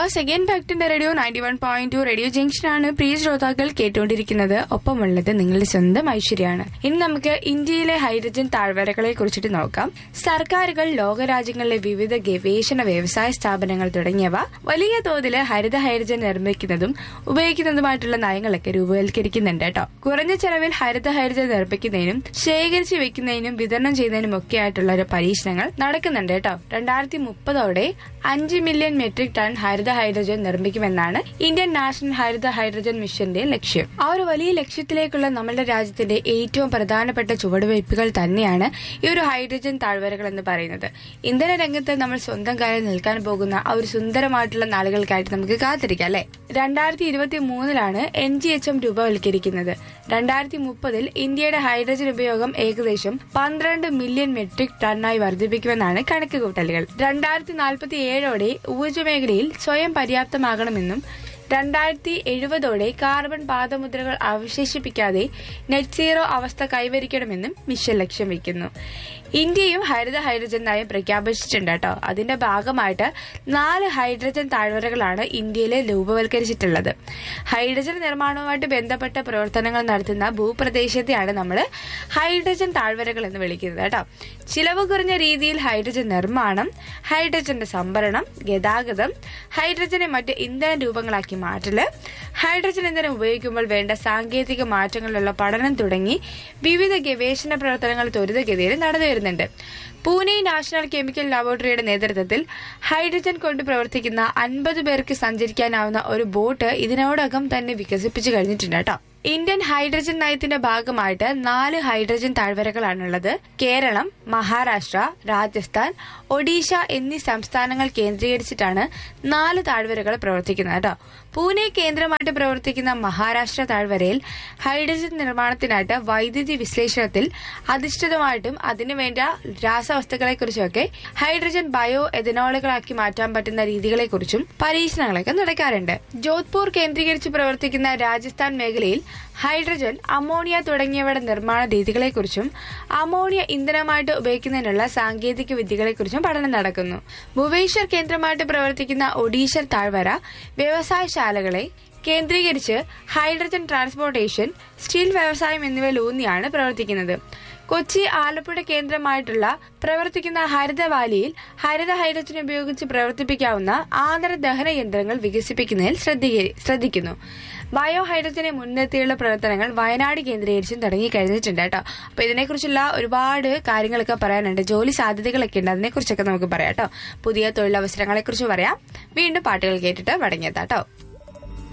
second ഫാക്ടിന്റെ radio ninety one point two radio ജംഗ്ഷനാണ് പ്രിയ ശ്രോതാക്കൾ കേട്ടുകൊണ്ടിരിക്കുന്നത് ഒപ്പമുള്ളത് നിങ്ങളുടെ സ്വന്തം ഐശ്വര്യാണ് ഇനി നമുക്ക് ഇന്ത്യയിലെ ഹൈഡ്രജൻ താഴ്വരകളെ കുറിച്ചിട്ട് നോക്കാം സർക്കാരുകൾ ലോകരാജ്യങ്ങളിലെ വിവിധ ഗവേഷണ വ്യവസായ സ്ഥാപനങ്ങൾ തുടങ്ങിയവ വലിയ തോതിൽ ഹരിത ഹൈഡ്രജൻ നിർമ്മിക്കുന്നതും ഉപയോഗിക്കുന്നതുമായിട്ടുള്ള നയങ്ങളൊക്കെ രൂപവൽക്കരിക്കുന്നുണ്ട് കേട്ടോ കുറഞ്ഞ ചെലവിൽ ഹരിത ഹൈഡ്രജൻ നിർമ്മിക്കുന്നതിനും ശേഖരിച്ചു വെക്കുന്നതിനും വിതരണം ചെയ്യുന്നതിനും ഒക്കെ ആയിട്ടുള്ള ഒരു പരീക്ഷണങ്ങൾ നടക്കുന്നുണ്ട് കേട്ടോ രണ്ടായിരത്തി മുപ്പതോടെ അഞ്ച് മില്യൺ മെട്രിക് ടൺ ഹരിത ഹൈഡ്രജൻ നിർമ്മിക്കുമെന്നാണ് ഇന്ത്യൻ നാഷണൽ ഹരിത ഹൈഡ്രജൻ മിഷന്റെ ലക്ഷ്യം ആ ഒരു വലിയ ലക്ഷ്യത്തിലേക്കുള്ള നമ്മുടെ രാജ്യത്തിന്റെ ഏറ്റവും പ്രധാനപ്പെട്ട ചുവടുവയ്പ്പുകൾ തന്നെയാണ് ഈ ഒരു ഹൈഡ്രജൻ താഴ്വരകൾ എന്ന് പറയുന്നത് ഇന്ധന രംഗത്ത് നമ്മൾ സ്വന്തം കാര്യം നിൽക്കാൻ പോകുന്ന ആ ഒരു സുന്ദരമായിട്ടുള്ള നാളുകൾക്കായിട്ട് നമുക്ക് കാത്തിരിക്കാം അല്ലെ രണ്ടായിരത്തി ഇരുപത്തി മൂന്നിലാണ് എൻ ജി എച്ച് എം രൂപവൽക്കരിക്കുന്നത് രണ്ടായിരത്തി മുപ്പതിൽ ഇന്ത്യയുടെ ഹൈഡ്രജൻ ഉപയോഗം ഏകദേശം പന്ത്രണ്ട് മില്യൺ മെട്രിക് ടണ്ണായി വർദ്ധിപ്പിക്കുമെന്നാണ് കണക്കുകൂട്ടലുകൾ രണ്ടായിരത്തി നാൽപ്പത്തി ഏഴോടെ ഊർജ്ജ മേഖലയിൽ സ്വയം പര്യാപ്തമാകണമെന്നും രണ്ടായിരത്തി എഴുപതോടെ കാർബൺ പാദമുദ്രകൾ അവശേഷിപ്പിക്കാതെ നെറ്റ് സീറോ അവസ്ഥ കൈവരിക്കണമെന്നും മിഷൻ ലക്ഷ്യം വയ്ക്കുന്നു ഇന്ത്യയും ഹരിത ഹൈഡ്രജൻ നയം പ്രഖ്യാപിച്ചിട്ടുണ്ട് കേട്ടോ അതിന്റെ ഭാഗമായിട്ട് നാല് ഹൈഡ്രജൻ താഴ്വരകളാണ് ഇന്ത്യയിൽ രൂപവൽക്കരിച്ചിട്ടുള്ളത് ഹൈഡ്രജൻ നിർമ്മാണവുമായിട്ട് ബന്ധപ്പെട്ട പ്രവർത്തനങ്ങൾ നടത്തുന്ന ഭൂപ്രദേശത്തെയാണ് നമ്മൾ ഹൈഡ്രജൻ താഴ്വരകൾ എന്ന് വിളിക്കുന്നത് കേട്ടോ ചിലവ് കുറഞ്ഞ രീതിയിൽ ഹൈഡ്രജൻ നിർമ്മാണം ഹൈഡ്രജന്റെ സംഭരണം ഗതാഗതം ഹൈഡ്രജനെ മറ്റ് ഇന്ധന രൂപങ്ങളാക്കി മാറ്റല് ഹൈഡ്രജൻ ഇന്ധനം ഉപയോഗിക്കുമ്പോൾ വേണ്ട സാങ്കേതിക മാറ്റങ്ങളിലുള്ള പഠനം തുടങ്ങി വിവിധ ഗവേഷണ പ്രവർത്തനങ്ങൾ ത്വരിതഗതിയിൽ നടന്നു വരുന്നുണ്ട് പൂനെ നാഷണൽ കെമിക്കൽ ലബോറട്ടറിയുടെ നേതൃത്വത്തിൽ ഹൈഡ്രജൻ കൊണ്ട് പ്രവർത്തിക്കുന്ന അൻപത് പേർക്ക് സഞ്ചരിക്കാനാവുന്ന ഒരു ബോട്ട് ഇതിനോടകം തന്നെ വികസിപ്പിച്ചു കഴിഞ്ഞിട്ടുണ്ട് കേട്ടോ ഇന്ത്യൻ ഹൈഡ്രജൻ നയത്തിന്റെ ഭാഗമായിട്ട് നാല് ഹൈഡ്രജൻ താഴ്വരകളാണുള്ളത് കേരളം മഹാരാഷ്ട്ര രാജസ്ഥാൻ ഒഡീഷ എന്നീ സംസ്ഥാനങ്ങൾ കേന്ദ്രീകരിച്ചിട്ടാണ് നാല് താഴ്വരകൾ പ്രവർത്തിക്കുന്നത് കേട്ടോ പൂനെ കേന്ദ്രമായിട്ട് പ്രവർത്തിക്കുന്ന മഹാരാഷ്ട്ര താഴ്വരയിൽ ഹൈഡ്രജൻ നിർമ്മാണത്തിനായിട്ട് വൈദ്യുതി വിശ്ലേഷണത്തിൽ അധിഷ്ഠിതമായിട്ടും അതിനുവേണ്ട രാസവസ്തുക്കളെക്കുറിച്ചൊക്കെ ഹൈഡ്രജൻ ബയോ എഥനോളുകളാക്കി മാറ്റാൻ പറ്റുന്ന രീതികളെക്കുറിച്ചും പരീക്ഷണങ്ങളൊക്കെ നടക്കാറുണ്ട് ജോധ്പൂർ കേന്ദ്രീകരിച്ച് പ്രവർത്തിക്കുന്ന രാജസ്ഥാൻ മേഖലയിൽ ഹൈഡ്രജൻ അമോണിയ തുടങ്ങിയവയുടെ നിർമ്മാണ രീതികളെക്കുറിച്ചും അമോണിയ ഇന്ധനമായിട്ട് ഉപയോഗിക്കുന്നതിനുള്ള സാങ്കേതിക വിദ്യകളെക്കുറിച്ചും പഠനം നടക്കുന്നു ഭുവനേശ്വർ കേന്ദ്രമായിട്ട് പ്രവർത്തിക്കുന്ന ഒഡീഷർ താഴ്വര വ്യവസായശാലകളെ കേന്ദ്രീകരിച്ച് ഹൈഡ്രജൻ ട്രാൻസ്പോർട്ടേഷൻ സ്റ്റീൽ വ്യവസായം എന്നിവയിലൂന്നിയാണ് പ്രവർത്തിക്കുന്നത് കൊച്ചി ആലപ്പുഴ കേന്ദ്രമായിട്ടുള്ള പ്രവർത്തിക്കുന്ന ഹരിതവാലിയിൽ ഹരിത ഹൈഡ്രജൻ ഉപയോഗിച്ച് പ്രവർത്തിപ്പിക്കാവുന്ന ആന്തര ദഹന യന്ത്രങ്ങൾ വികസിപ്പിക്കുന്നതിൽ ശ്രദ്ധിക്കുന്നു ബയോ ഹൈഡ്രജനെ മുൻനിർത്തിയുള്ള പ്രവർത്തനങ്ങൾ വയനാട് കേന്ദ്രീകരിച്ചും തുടങ്ങി കഴിഞ്ഞിട്ടുണ്ട് കേട്ടോ അപ്പൊ ഇതിനെക്കുറിച്ചുള്ള ഒരുപാട് കാര്യങ്ങളൊക്കെ പറയാനുണ്ട് ജോലി സാധ്യതകളൊക്കെ ഉണ്ട് അതിനെക്കുറിച്ചൊക്കെ നമുക്ക് പറയാം കേട്ടോ പുതിയ തൊഴിലവസരങ്ങളെ കുറിച്ച് പറയാം വീണ്ടും പാട്ടുകൾ കേട്ടിട്ട് മടങ്ങിയെത്താം കേട്ടോ